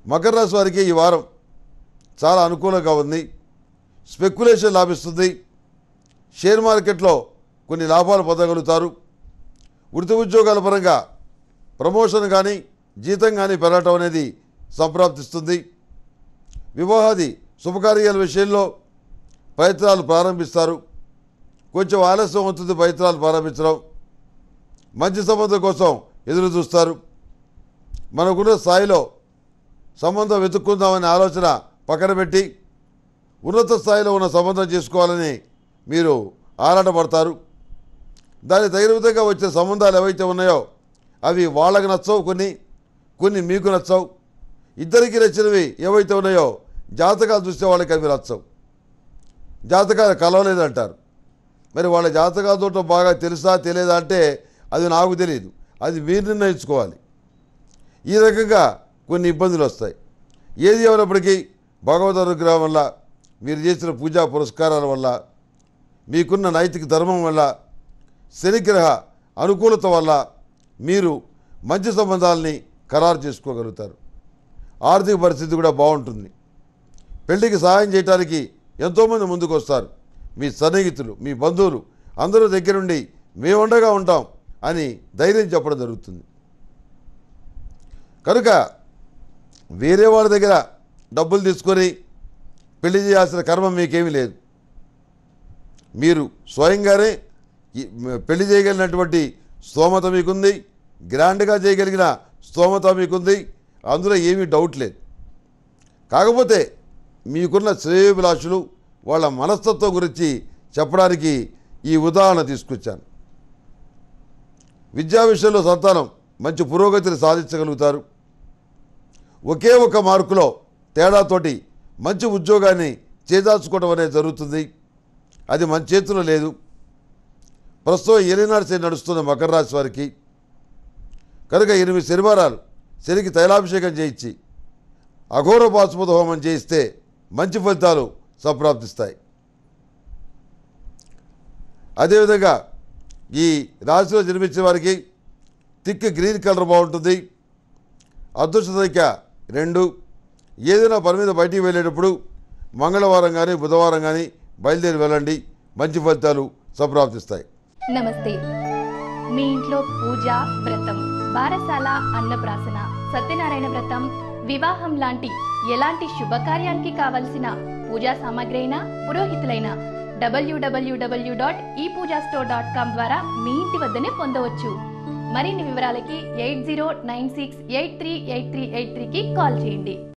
మకర రాశి వారికి ఈ వారం చాలా అనుకూలంగా ఉంది స్పెక్యులేషన్ లాభిస్తుంది షేర్ మార్కెట్లో కొన్ని లాభాలు పొందగలుగుతారు వృత్తి ఉద్యోగాల పరంగా ప్రమోషన్ కానీ జీతం కానీ పెరగటం అనేది సంప్రాప్తిస్తుంది వివాహాది శుభకార్యాల విషయంలో ప్రయత్నాలు ప్రారంభిస్తారు కొంచెం ఆలస్యం అవుతుంది ప్రయత్నాలు ప్రారంభించడం మంచి సంబంధం కోసం ఎదురు చూస్తారు మనకున్న స్థాయిలో సంబంధం వెతుక్కుందామనే ఆలోచన పక్కన పెట్టి ఉన్నత స్థాయిలో ఉన్న సంబంధం చేసుకోవాలని మీరు ఆరాటపడతారు దానికి తగిన విధంగా వచ్చే సంబంధాలు ఏవైతే ఉన్నాయో అవి వాళ్ళకి నచ్చవు కొన్ని కొన్ని మీకు నచ్చవు ఇద్దరికి నచ్చినవి ఏవైతే ఉన్నాయో జాతకాలు చూసే వాళ్ళకి అవి నచ్చవు జాతకాలు కలవలేదంటారు మరి వాళ్ళ జాతకాలు చూడటం బాగా తెలుసా తెలియదా అంటే అది నాకు తెలియదు అది మీరు నిర్ణయించుకోవాలి ఈ రకంగా కొన్ని ఇబ్బందులు వస్తాయి ఏది ఏమైనప్పటికీ భగవద్ అనుగ్రహం వల్ల మీరు చేసిన పూజా పురస్కారాల వల్ల మీకున్న నైతిక ధర్మం వల్ల శనిగ్రహ అనుకూలత వల్ల మీరు మంచి సంబంధాలని ఖరారు చేసుకోగలుగుతారు ఆర్థిక పరిస్థితి కూడా బాగుంటుంది పెళ్లికి సహాయం చేయడానికి ఎంతోమంది ముందుకు వస్తారు మీ సన్నిహితులు మీ బంధువులు అందరూ దగ్గరుండి మేముండగా ఉంటాం అని ధైర్యం చెప్పడం జరుగుతుంది కనుక వేరే వాళ్ళ దగ్గర డబ్బులు తీసుకొని పెళ్లి చేయాల్సిన కర్మ మీకేమీ లేదు మీరు స్వయంగానే ఈ పెళ్లి చేయగలిగినటువంటి స్తోమత మీకుంది గ్రాండ్గా చేయగలిగిన స్తోమత మీకుంది అందులో ఏమీ డౌట్ లేదు కాకపోతే మీకున్న శ్రేయోభిలాషులు వాళ్ళ మనస్తత్వం గురించి చెప్పడానికి ఈ ఉదాహరణ తీసుకొచ్చాను విద్యా విషయంలో సంతానం మంచి పురోగతిని సాధించగలుగుతారు ఒకే ఒక మార్కులో తేడాతోటి మంచి ఉద్యోగాన్ని చేదార్చుకోవడం అనేది జరుగుతుంది అది మన చేతిలో లేదు ప్రస్తుతం ఏలినాడు శని నడుస్తున్న మకర రాశి వారికి కనుక ఎనిమిది శనివారాలు శనికి తైలాభిషేకం చేయించి అఘోర పాశుపత హోమం చేయిస్తే మంచి ఫలితాలు సంప్రాప్తిస్తాయి అదేవిధంగా ఈ రాశిలో జన్మించిన వారికి థిక్ గ్రీన్ కలర్ బాగుంటుంది అదృష్ట సంఖ్య రెండు ఏదైనా పని మీద బయటికి వెళ్ళేటప్పుడు మంగళవారం కానీ బుధవారం కానీ బయలుదేరి వెళ్ళండి మంచి ఫలితాలు సంప్రాప్తిస్తాయి నమస్తే మీ ఇంట్లో పూజ వ్రతం బారసాల అన్నప్రాసన సత్యనారాయణ వ్రతం వివాహం లాంటి ఎలాంటి శుభకార్యానికి కావలసిన పూజా సామాగ్రి అయినా పురోహితులైన డబ్ల్యూడబ్ల్యూడబ్ల్యూ డాట్ ఈ పూజా స్టోర్ డాట్ కామ్ ద్వారా మీ ఇంటి వద్దనే పొందవచ్చు మరిన్ని వివరాలకి eight zero nine six eight three eight three eight త్రీకి కాల్ చేయండి